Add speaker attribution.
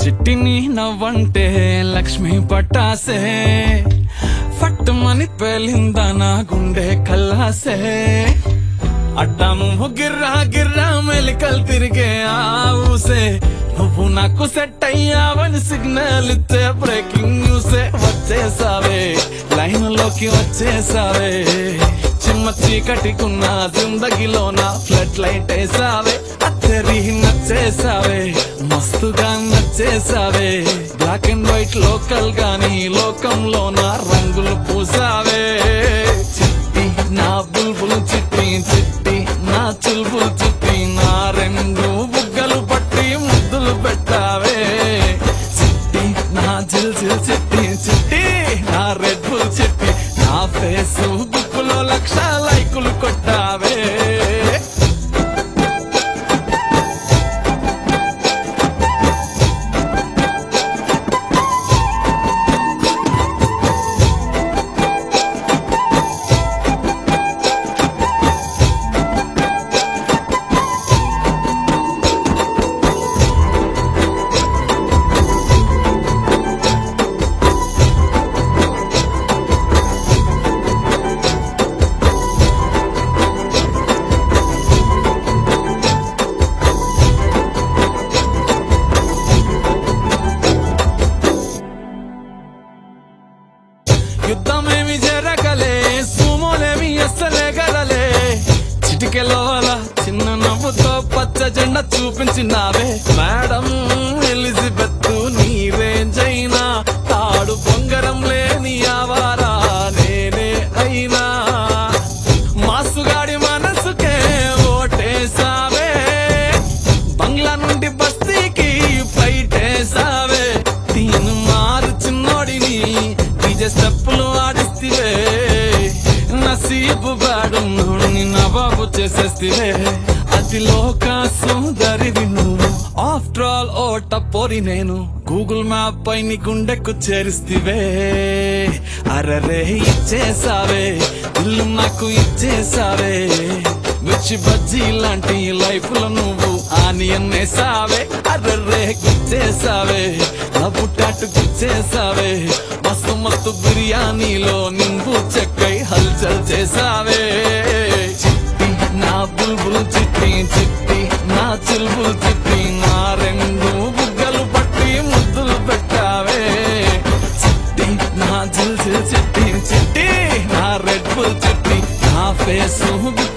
Speaker 1: చిట్టిని నవ్వంటే లక్ష్మి పట్టాసే ఫట్టుమని పేలిందా నా గుండె కల్లాసే అడ్డాము గిర్రా గిర్రా మెలికలు తిరిగే ఆ ఊసే నువ్వు నాకు సెట్ అయ్యావని సిగ్నల్ ఇచ్చే బ్రేకింగ్ న్యూసే వచ్చేసావే లైన్ లోకి వచ్చేసావే చిమ్మ చీకటికున్న జిందగీలో నా ఫ్లడ్ లైట్ వేసావే అత్తరి నచ్చేసావే మస్తుగా నచ్చేసావే బ్లాక్ అండ్ వైట్ లోకల్ గాని లోకంలో నా రంగులు పూసావే చిట్టి నా బుల్బుల్ చిట్టి చిట్టి నా చుల్బుల్ చిట్టి నా రెండు బుగ్గలు పట్టి ముద్దులు పెట్టావే చిట్టి నా జిల్ జిల్ చిట్టి చిట్టి నా రెడ్ బుల్ చిట్టి నా ఫేస్ బుక్కులో లక్ష లైకులు కొట్టావే యుద్ధమేమి జరగలే సుమోలేమి అస్సలే గదలే చిటికెలోల చిన్న నవ్వుతో పచ్చ జెండా చూపించినావే మేడం ఎలిజబెత్ నీ రేంజ్ అయినా తాడు బొంగరం లేని ఆవారా నేనే అయినా మాసుగాడి మనసుకే ఓటేసావే బంగ్లా నుండి బస్తీకి ఫ్లైట్ వేసావే తీను మారు చిన్నోడిని డీజే స్టెప్పులు ఆడిstiవే నసీబు బాడు నుండి నవాబు చేసేస్తివే అతి లోక సుందరివి నువ్వు ఆఫ్టర్ ఆల్ ఓ టపోరి నేను గూగుల్ మ్యాప్ పై నీ గుండెకు చేరిస్తివే అరరే ఇచ్చేసావే ఇల్లు నాకు ఇచ్చేసావే మిర్చి బజ్జీ లాంటి లైఫ్ లో నువ్వు ఆనియన్ వేసావే అర్రే గుచ్చేసావే నవ్వు టాటు గుచ్చేసావే మస్తు మస్తు బిర్యానీలో నింబు చెక్కై హల్చల్ చేసావే చిట్టి నా బుల్బుల్ చిట్టి చిట్టి నా చిల్బుల్ చిట్టి నా రెండు బుగ్గలు పట్టి ముద్దులు పెట్టావే చిట్టి నా జిల్ జిల్ చిట్టి చిట్టి నా రెడ్ బుల్ చిట్టి నా ఫేస్